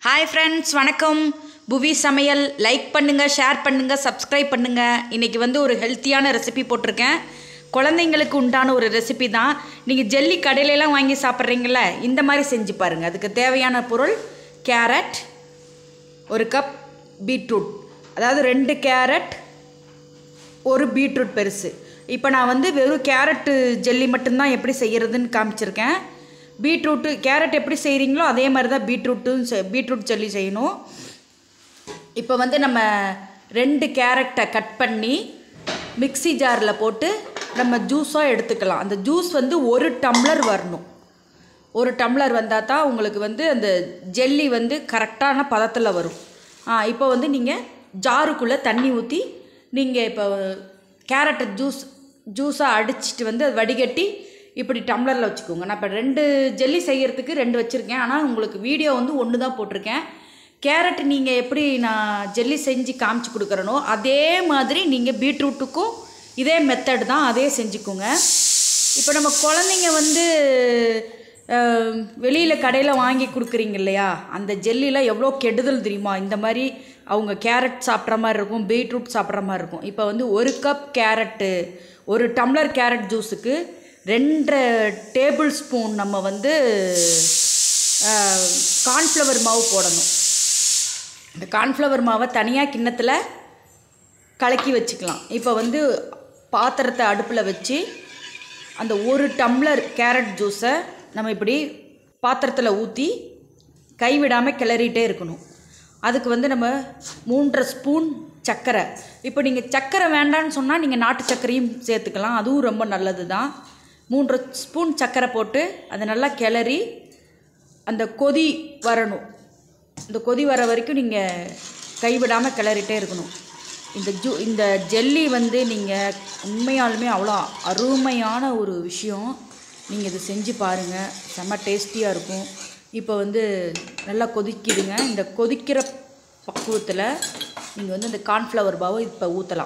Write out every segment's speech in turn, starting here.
hi friends வணக்கம் புவி சமையல் லைக் பண்ணுங்கள் ஷேர் பண்ணுங்கள் சப்ஸ்கிரைப் பண்ணுங்கள் இன்றைக்கி வந்து ஒரு ஹெல்த்தியான ரெசிபி போட்டிருக்கேன் குழந்தைங்களுக்கு உண்டான ஒரு ரெசிபி தான் நீங்கள் ஜெல்லி கடையிலலாம் வாங்கி சாப்பிட்றீங்கள இந்த மாதிரி செஞ்சு பாருங்கள் அதுக்கு தேவையான பொருள் கேரட் ஒரு கப் பீட்ரூட் அதாவது ரெண்டு கேரட் ஒரு பீட்ரூட் பெருசு இப்போ நான் வந்து வெறும் கேரட்டு ஜெல்லி மட்டும்தான் எப்படி செய்கிறதுன்னு காமிச்சிருக்கேன் பீட்ரூட்டு கேரட் எப்படி செய்கிறீங்களோ அதே மாதிரி தான் பீட்ரூட்டும் செ- பீட்ரூட் ஜெல்லி செய்யணும் இப்போ வந்து நம்ம ரெண்டு கேரட்டை கட் பண்ணி மிக்ஸி ஜாரில் போட்டு நம்ம ஜூஸாக எடுத்துக்கலாம் அந்த ஜூஸ் வந்து ஒரு டம்ளர் வரணும் ஒரு டம்ளர் வந்தால் தான் உங்களுக்கு வந்து அந்த ஜெல்லி வந்து கரெக்டான பதத்தில் வரும் ஆ இப்போ வந்து நீங்கள் ஜாருக்குள்ளே தண்ணி ஊற்றி நீங்கள் இப்போ கேரட்டை ஜூஸ் ஜூஸாக அடிச்சிட்டு வந்து அது வடிகட்டி இப்படி டம்ளரில் வச்சுக்கோங்க நான் இப்போ ரெண்டு ஜெல்லி செய்கிறதுக்கு ரெண்டு வச்சுருக்கேன் ஆனால் உங்களுக்கு வீடியோ வந்து ஒன்று தான் போட்டிருக்கேன் கேரட் நீங்கள் எப்படி நான் ஜெல்லி செஞ்சு காமிச்சு கொடுக்குறனோ அதே மாதிரி நீங்கள் பீட்ரூட்டுக்கும் இதே மெத்தட் தான் அதே செஞ்சுக்கோங்க இப்போ நம்ம குழந்தைங்க வந்து வெளியில் கடையில் வாங்கி கொடுக்குறீங்க இல்லையா அந்த ஜெல்லிலாம் எவ்வளோ கெடுதல் தெரியுமா இந்த மாதிரி அவங்க கேரட் சாப்பிட்ற மாதிரி இருக்கும் பீட்ரூட் சாப்பிட்ற மாதிரி இருக்கும் இப்போ வந்து ஒரு கப் கேரட்டு ஒரு டம்ளர் கேரட் ஜூஸுக்கு ரெண்டரை டேபிள் ஸ்பூன் நம்ம வந்து கார்ன்ஃப்ளவர் மாவு போடணும் இந்த கார்ன்ஃப்ளவர் மாவை தனியாக கிண்ணத்தில் கலக்கி வச்சுக்கலாம் இப்போ வந்து பாத்திரத்தை அடுப்பில் வச்சு அந்த ஒரு டம்ளர் கேரட் ஜூஸை நம்ம இப்படி பாத்திரத்தில் ஊற்றி கைவிடாமல் கிளறிட்டே இருக்கணும் அதுக்கு வந்து நம்ம மூன்றரை ஸ்பூன் சர்க்கரை இப்போ நீங்கள் சர்க்கரை வேண்டான்னு சொன்னால் நீங்கள் நாட்டு சர்க்கரையும் சேர்த்துக்கலாம் அதுவும் ரொம்ப நல்லது தான் மூன்றரை ஸ்பூன் சர்க்கரை போட்டு அதை நல்லா கிளறி அந்த கொதி வரணும் இந்த கொதி வர வரைக்கும் நீங்கள் கைவிடாமல் கிளறிட்டே இருக்கணும் இந்த ஜூ இந்த ஜெல்லி வந்து நீங்கள் உண்மையாலுமே அவ்வளோ அருமையான ஒரு விஷயம் நீங்கள் இதை செஞ்சு பாருங்கள் செம்ம டேஸ்டியாக இருக்கும் இப்போ வந்து நல்லா கொதிக்கிடுங்க இந்த கொதிக்கிற பக்குவத்தில் நீங்கள் வந்து இந்த கார்ன்ஃப்ளவர் பாவை இப்போ ஊற்றலாம்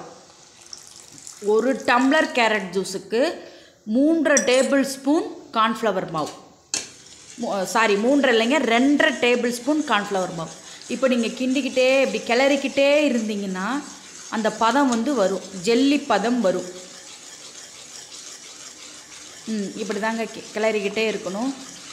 ஒரு டம்ளர் கேரட் ஜூஸுக்கு மூன்றரை டேபிள் ஸ்பூன் கார்ன்ஃப்ளவர் மாவு சாரி மூன்றரை இல்லைங்க ரெண்டரை டேபிள் ஸ்பூன் கார்ன்ஃப்ளவர் மாவு இப்போ நீங்கள் கிண்டிக்கிட்டே இப்படி கிளறிக்கிட்டே இருந்தீங்கன்னா அந்த பதம் வந்து வரும் ஜெல்லி பதம் வரும் ம் இப்படி தாங்க கி- கிளறிக்கிட்டே இருக்கணும்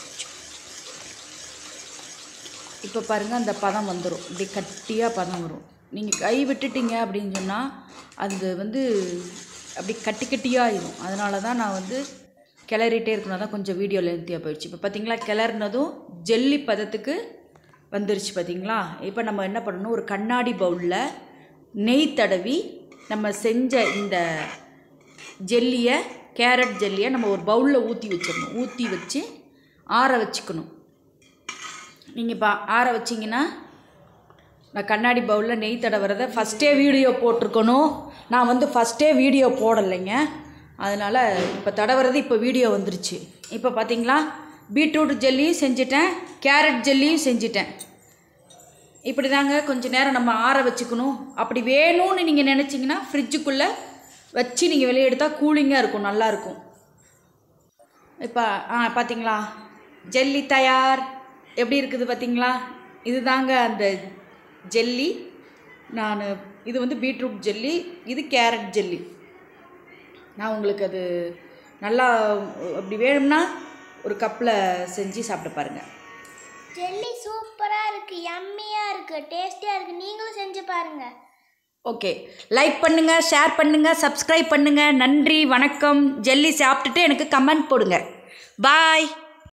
இப்போ பாருங்கள் அந்த பதம் வந்துடும் இப்படி கட்டியாக பதம் வரும் நீங்கள் கை விட்டுட்டீங்க அப்படின்னு சொன்னால் அது வந்து அப்படி கட்டி கட்டியாகிடும் அதனால தான் நான் வந்து கிளறிட்டே இருக்கணும் தான் கொஞ்சம் வீடியோ லென்த்தியாக போயிடுச்சு இப்போ பார்த்தீங்களா கிளறினதும் ஜெல்லி பதத்துக்கு வந்துருச்சு பார்த்தீங்களா இப்போ நம்ம என்ன பண்ணணும் ஒரு கண்ணாடி பவுலில் நெய் தடவி நம்ம செஞ்ச இந்த ஜெல்லியை கேரட் ஜெல்லியை நம்ம ஒரு பவுலில் ஊற்றி வச்சிடணும் ஊற்றி வச்சு ஆற வச்சுக்கணும் நீங்கள் இப்போ ஆற வச்சிங்கன்னா நான் கண்ணாடி பவுலில் நெய் தடவுறத ஃபஸ்ட்டே வீடியோ போட்டிருக்கணும் நான் வந்து ஃபஸ்ட்டே வீடியோ போடலைங்க அதனால் இப்போ தடவுறது இப்போ வீடியோ வந்துருச்சு இப்போ பார்த்தீங்களா பீட்ரூட் ஜெல்லியும் செஞ்சுட்டேன் கேரட் ஜெல்லியும் செஞ்சுட்டேன் இப்படி தாங்க கொஞ்ச நேரம் நம்ம ஆற வச்சுக்கணும் அப்படி வேணும்னு நீங்கள் நினச்சிங்கன்னா ஃப்ரிட்ஜுக்குள்ளே வச்சு நீங்கள் வெளியே எடுத்தால் கூலிங்காக இருக்கும் நல்லாயிருக்கும் இப்போ ஆ பார்த்தீங்களா ஜெல்லி தயார் எப்படி இருக்குது பார்த்தீங்களா இதுதாங்க அந்த ஜெல்லி நான் இது வந்து பீட்ரூட் ஜெல்லி இது கேரட் ஜெல்லி நான் உங்களுக்கு அது நல்லா அப்படி வேணும்னா ஒரு கப்பில் செஞ்சு சாப்பிட்டு பாருங்கள் ஜெல்லி சூப்பராக இருக்குது யம்மியாக இருக்குது டேஸ்டியாக இருக்குது நீங்களும் செஞ்சு பாருங்கள் ஓகே லைக் பண்ணுங்கள் ஷேர் பண்ணுங்கள் சப்ஸ்கிரைப் பண்ணுங்கள் நன்றி வணக்கம் ஜெல்லி சாப்பிட்டுட்டு எனக்கு கமெண்ட் போடுங்க பாய்